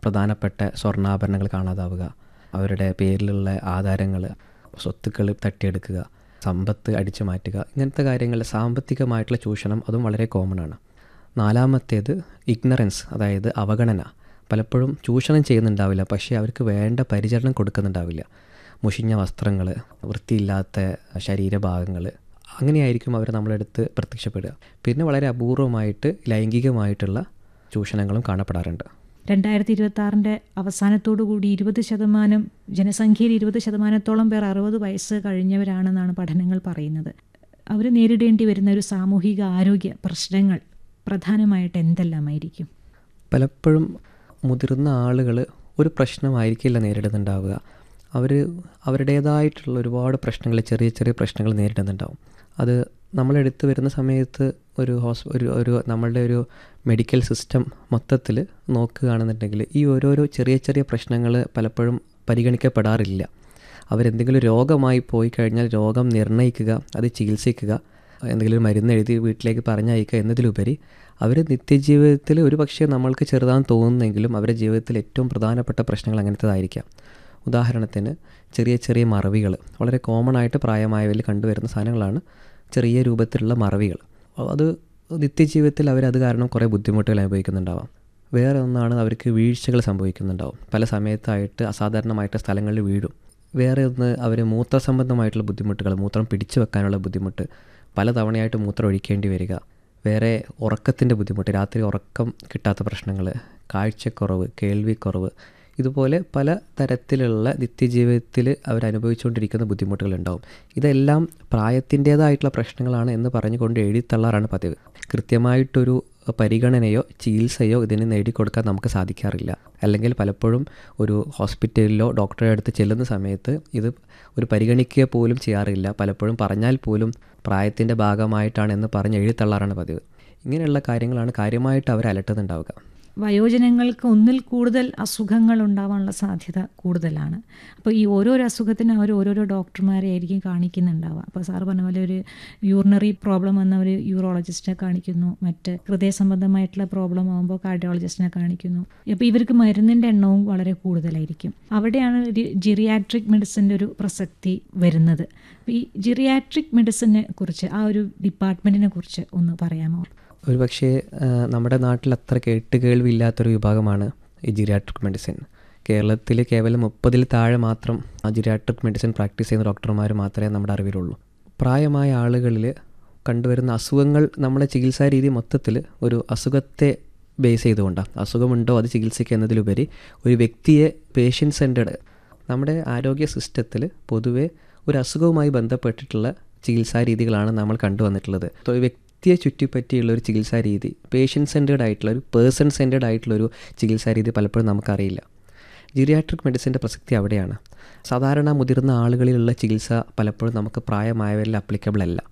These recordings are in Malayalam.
പ്രധാനപ്പെട്ട സ്വർണ്ണാഭരണങ്ങൾ കാണാതാവുക അവരുടെ പേരിലുള്ള ആധാരങ്ങൾ സ്വത്തുക്കൾ തട്ടിയെടുക്കുക സമ്പത്ത് അടിച്ചു മാറ്റുക ഇങ്ങനത്തെ കാര്യങ്ങൾ സാമ്പത്തികമായിട്ടുള്ള ചൂഷണം അതും വളരെ കോമൺ ആണ് നാലാമത്തേത് ഇഗ്നറൻസ് അതായത് അവഗണന പലപ്പോഴും ചൂഷണം ചെയ്യുന്നുണ്ടാവില്ല പക്ഷേ അവർക്ക് വേണ്ട പരിചരണം കൊടുക്കുന്നുണ്ടാവില്ല മുഷിഞ്ഞ വസ്ത്രങ്ങൾ വൃത്തിയില്ലാത്ത ശരീരഭാഗങ്ങൾ അങ്ങനെയായിരിക്കും അവർ നമ്മളെടുത്ത് പ്രത്യക്ഷപ്പെടുക പിന്നെ വളരെ അപൂർവമായിട്ട് ലൈംഗികമായിട്ടുള്ള ചൂഷണങ്ങളും കാണപ്പെടാറുണ്ട് രണ്ടായിരത്തി ഇരുപത്തി ആറിൻ്റെ അവസാനത്തോടു കൂടി ഇരുപത് ശതമാനം ജനസംഖ്യയിൽ ഇരുപത് ശതമാനത്തോളം പേർ അറുപത് വയസ്സ് കഴിഞ്ഞവരാണെന്നാണ് പഠനങ്ങൾ പറയുന്നത് അവർ നേരിടേണ്ടി വരുന്ന ഒരു സാമൂഹിക ആരോഗ്യ പ്രശ്നങ്ങൾ പ്രധാനമായിട്ട് എന്തെല്ലാമായിരിക്കും പലപ്പോഴും മുതിർന്ന ആളുകൾ ഒരു പ്രശ്നമായിരിക്കില്ല നേരിടുന്നുണ്ടാവുക അവർ അവരുടേതായിട്ടുള്ള ഒരുപാട് പ്രശ്നങ്ങൾ ചെറിയ ചെറിയ പ്രശ്നങ്ങൾ നേരിടുന്നുണ്ടാവും അത് നമ്മളെടുത്ത് വരുന്ന സമയത്ത് ഒരു ഹോസ് ഒരു ഒരു നമ്മളുടെ ഒരു മെഡിക്കൽ സിസ്റ്റം മൊത്തത്തിൽ നോക്കുകയാണെന്നുണ്ടെങ്കിൽ ഈ ഓരോരോ ചെറിയ ചെറിയ പ്രശ്നങ്ങൾ പലപ്പോഴും പരിഗണിക്കപ്പെടാറില്ല അവരെന്തെങ്കിലും രോഗമായി പോയി കഴിഞ്ഞാൽ രോഗം നിർണ്ണയിക്കുക അത് ചികിത്സിക്കുക എന്തെങ്കിലും ഒരു മരുന്ന് എഴുതി വീട്ടിലേക്ക് പറഞ്ഞയക്കുക എന്നതിലുപരി അവർ നിത്യജീവിതത്തിൽ ഒരു പക്ഷേ നമ്മൾക്ക് ചെറുതാന്ന് തോന്നുന്നെങ്കിലും അവരുടെ ജീവിതത്തിൽ ഏറ്റവും പ്രധാനപ്പെട്ട പ്രശ്നങ്ങൾ അങ്ങനത്തേതായിരിക്കാം ഉദാഹരണത്തിന് ചെറിയ ചെറിയ മറവികൾ വളരെ കോമൺ ആയിട്ട് പ്രായമായവരിൽ കണ്ടുവരുന്ന സാധനങ്ങളാണ് ചെറിയ രൂപത്തിലുള്ള മറവികൾ അത് നിത്യജീവിതത്തിൽ അവരത് കാരണം കുറേ ബുദ്ധിമുട്ടുകൾ അനുഭവിക്കുന്നുണ്ടാവാം വേറെ ഒന്നാണ് അവർക്ക് വീഴ്ചകൾ സംഭവിക്കുന്നുണ്ടാവും പല സമയത്തായിട്ട് അസാധാരണമായിട്ട് സ്ഥലങ്ങളിൽ വീഴും വേറെ ഒന്ന് അവർ മൂത്ര സംബന്ധമായിട്ടുള്ള ബുദ്ധിമുട്ടുകൾ മൂത്രം പിടിച്ചു വെക്കാനുള്ള ബുദ്ധിമുട്ട് പല തവണയായിട്ട് മൂത്രം ഒഴിക്കേണ്ടി വരിക വേറെ ഉറക്കത്തിൻ്റെ ബുദ്ധിമുട്ട് രാത്രി ഉറക്കം കിട്ടാത്ത പ്രശ്നങ്ങൾ കാഴ്ചക്കുറവ് കേൾവിക്കുറവ് ഇതുപോലെ പല തരത്തിലുള്ള നിത്യജീവിതത്തിൽ അവർ അനുഭവിച്ചുകൊണ്ടിരിക്കുന്ന ബുദ്ധിമുട്ടുകളുണ്ടാവും ഇതെല്ലാം പ്രായത്തിൻ്റേതായിട്ടുള്ള പ്രശ്നങ്ങളാണ് എന്ന് പറഞ്ഞുകൊണ്ട് എഴുതിത്തള്ളാറാണ് പതിവ് കൃത്യമായിട്ടൊരു പരിഗണനയോ ചികിത്സയോ ഇതിന് നേടിക്കൊടുക്കാൻ നമുക്ക് സാധിക്കാറില്ല അല്ലെങ്കിൽ പലപ്പോഴും ഒരു ഹോസ്പിറ്റലിലോ ഡോക്ടറെ അടുത്ത് ചെല്ലുന്ന സമയത്ത് ഇത് ഒരു പരിഗണിക്കുക പോലും ചെയ്യാറില്ല പലപ്പോഴും പറഞ്ഞാൽ പോലും പ്രായത്തിൻ്റെ ഭാഗമായിട്ടാണ് എന്ന് പറഞ്ഞ് എഴുതിത്തള്ളാറാണ് പതിവ് ഇങ്ങനെയുള്ള കാര്യങ്ങളാണ് കാര്യമായിട്ട് അവർ അലട്ടുന്നുണ്ടാവുക വയോജനങ്ങൾക്ക് ഒന്നിൽ കൂടുതൽ അസുഖങ്ങൾ ഉണ്ടാവാനുള്ള സാധ്യത കൂടുതലാണ് അപ്പോൾ ഈ ഓരോരോ അസുഖത്തിന് അവർ ഓരോരോ ഡോക്ടർമാരെ ആയിരിക്കും കാണിക്കുന്നുണ്ടാവുക അപ്പോൾ സാറ് പറഞ്ഞ പോലെ ഒരു യൂറിനറി പ്രോബ്ലം വന്നവർ യൂറോളജിസ്റ്റിനെ കാണിക്കുന്നു മറ്റ് ഹൃദയ സംബന്ധമായിട്ടുള്ള പ്രോബ്ലം ആകുമ്പോൾ കാർഡിയോളജിസ്റ്റിനെ കാണിക്കുന്നു അപ്പോൾ ഇവർക്ക് മരുന്നിൻ്റെ എണ്ണവും വളരെ കൂടുതലായിരിക്കും അവിടെയാണ് ജിറിയാട്രിക് മെഡിസിൻ്റെ ഒരു പ്രസക്തി വരുന്നത് അപ്പോൾ ഈ ജിറിയാട്രിക് മെഡിസിനെ കുറിച്ച് ആ ഒരു ഡിപ്പാർട്ട്മെൻറ്റിനെ കുറിച്ച് ഒന്ന് പറയാമോ ഒരു പക്ഷേ നമ്മുടെ നാട്ടിൽ അത്ര കേട്ട് കേൾവില്ലാത്തൊരു വിഭാഗമാണ് ഈ ജിറിയാട്രിക് മെഡിസിൻ കേരളത്തിൽ കേവലം മുപ്പതിൽ താഴെ മാത്രം ആ ജിറിയാട്രിക് മെഡിസിൻ പ്രാക്ടീസ് ചെയ്യുന്ന ഡോക്ടർമാർ മാത്രമേ നമ്മുടെ അറിവിലുള്ളൂ പ്രായമായ ആളുകളിൽ കണ്ടുവരുന്ന അസുഖങ്ങൾ നമ്മുടെ ചികിത്സാ രീതി മൊത്തത്തിൽ ഒരു അസുഖത്തെ ബേസ് ചെയ്തുകൊണ്ടാണ് അസുഖമുണ്ടോ അത് ചികിത്സിക്കുക എന്നതിലുപരി ഒരു വ്യക്തിയെ പേഷ്യൻ സെൻറ്റേഡ് നമ്മുടെ ആരോഗ്യ സിസ്റ്റത്തിൽ പൊതുവേ ഒരു അസുഖവുമായി ബന്ധപ്പെട്ടിട്ടുള്ള ചികിത്സാ രീതികളാണ് നമ്മൾ കണ്ടുവന്നിട്ടുള്ളത് വ്യക്തിയെ ചുറ്റിപ്പറ്റിയുള്ള ഒരു ചികിത്സാ രീതി പേഷ്യൻ സെൻറ്റേഡ് ആയിട്ടുള്ള ഒരു പേഴ്സൺ സെൻറ്റേഡ് ആയിട്ടുള്ള ഒരു ചികിത്സാ രീതി പലപ്പോഴും നമുക്കറിയില്ല ജിറിയാട്രിക് മെഡിസിൻ്റെ പ്രസക്തി അവിടെയാണ് സാധാരണ മുതിർന്ന ആളുകളിലുള്ള ചികിത്സ പലപ്പോഴും നമുക്ക് പ്രായമായവരിൽ അപ്ലിക്കബിൾ അല്ല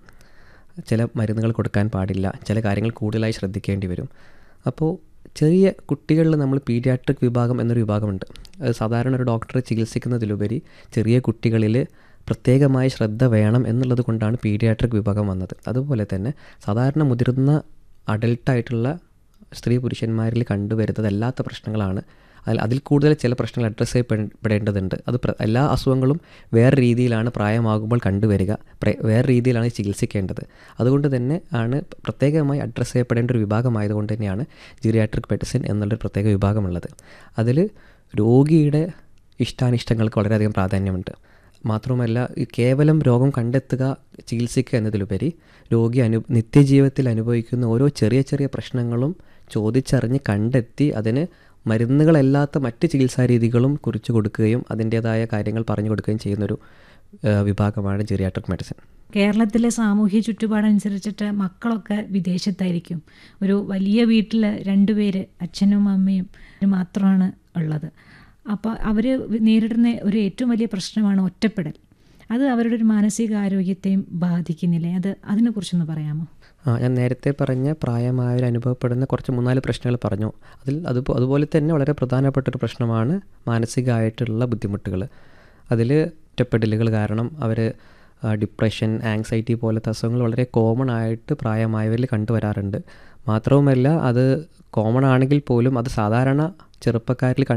ചില മരുന്നുകൾ കൊടുക്കാൻ പാടില്ല ചില കാര്യങ്ങൾ കൂടുതലായി ശ്രദ്ധിക്കേണ്ടി വരും അപ്പോൾ ചെറിയ കുട്ടികളിൽ നമ്മൾ പീഡിയാട്രിക് വിഭാഗം എന്നൊരു വിഭാഗമുണ്ട് അത് സാധാരണ ഒരു ഡോക്ടറെ ചികിത്സിക്കുന്നതിലുപരി ചെറിയ കുട്ടികളിൽ പ്രത്യേകമായ ശ്രദ്ധ വേണം എന്നുള്ളത് കൊണ്ടാണ് പീഡിയാട്രിക് വിഭാഗം വന്നത് അതുപോലെ തന്നെ സാധാരണ മുതിർന്ന അഡൽട്ടായിട്ടുള്ള സ്ത്രീ പുരുഷന്മാരിൽ കണ്ടുവരുന്നതല്ലാത്ത പ്രശ്നങ്ങളാണ് അതിൽ അതിൽ കൂടുതൽ ചില പ്രശ്നങ്ങൾ അഡ്രസ്സ് ചെയ്യപ്പെടേണ്ടതുണ്ട് അത് എല്ലാ അസുഖങ്ങളും വേറെ രീതിയിലാണ് പ്രായമാകുമ്പോൾ കണ്ടുവരിക വേറെ രീതിയിലാണ് ചികിത്സിക്കേണ്ടത് അതുകൊണ്ട് തന്നെ ആണ് പ്രത്യേകമായി അഡ്രസ്സ് ചെയ്യപ്പെടേണ്ട ഒരു വിഭാഗമായതുകൊണ്ട് തന്നെയാണ് ജിറിയാട്രിക് മെഡിസിൻ എന്നുള്ളൊരു പ്രത്യേക വിഭാഗമുള്ളത് അതിൽ രോഗിയുടെ ഇഷ്ടാനിഷ്ടങ്ങൾക്ക് വളരെയധികം പ്രാധാന്യമുണ്ട് മാത്രമല്ല ഈ കേവലം രോഗം കണ്ടെത്തുക ചികിത്സിക്കുക എന്നതിലുപരി രോഗി അനു നിത്യജീവിതത്തിൽ അനുഭവിക്കുന്ന ഓരോ ചെറിയ ചെറിയ പ്രശ്നങ്ങളും ചോദിച്ചറിഞ്ഞ് കണ്ടെത്തി അതിന് മരുന്നുകളല്ലാത്ത മറ്റ് ചികിത്സാ രീതികളും കുറിച്ച് കൊടുക്കുകയും അതിൻ്റേതായ കാര്യങ്ങൾ പറഞ്ഞു കൊടുക്കുകയും ചെയ്യുന്നൊരു വിഭാഗമാണ് ജിറിയാട്രിക് മെഡിസിൻ കേരളത്തിലെ സാമൂഹ്യ ചുറ്റുപാടനുസരിച്ചിട്ട് മക്കളൊക്കെ വിദേശത്തായിരിക്കും ഒരു വലിയ വീട്ടിൽ രണ്ടുപേര് അച്ഛനും അമ്മയും മാത്രമാണ് ഉള്ളത് അപ്പോൾ അവർ നേരിടുന്ന ഒരു ഏറ്റവും വലിയ പ്രശ്നമാണ് ഒറ്റപ്പെടൽ അത് അവരുടെ ഒരു മാനസികാരോഗ്യത്തെയും ബാധിക്കുന്നില്ലേ അത് അതിനെക്കുറിച്ചൊന്ന് പറയാമോ ആ ഞാൻ നേരത്തെ പറഞ്ഞ പ്രായമായവർ അനുഭവപ്പെടുന്ന കുറച്ച് മൂന്നാല് പ്രശ്നങ്ങൾ പറഞ്ഞു അതിൽ അത് അതുപോലെ തന്നെ വളരെ പ്രധാനപ്പെട്ട ഒരു പ്രശ്നമാണ് മാനസികമായിട്ടുള്ള ബുദ്ധിമുട്ടുകൾ അതിൽ ഒറ്റപ്പെടലുകൾ കാരണം അവർ ഡിപ്രഷൻ ആങ്സൈറ്റി പോലത്തെ അസുഖങ്ങൾ വളരെ കോമൺ ആയിട്ട് പ്രായമായവരിൽ കണ്ടുവരാറുണ്ട് മാത്രവുമല്ല അത് കോമൺ ആണെങ്കിൽ പോലും അത് സാധാരണ ചെറുപ്പക്കാരിൽ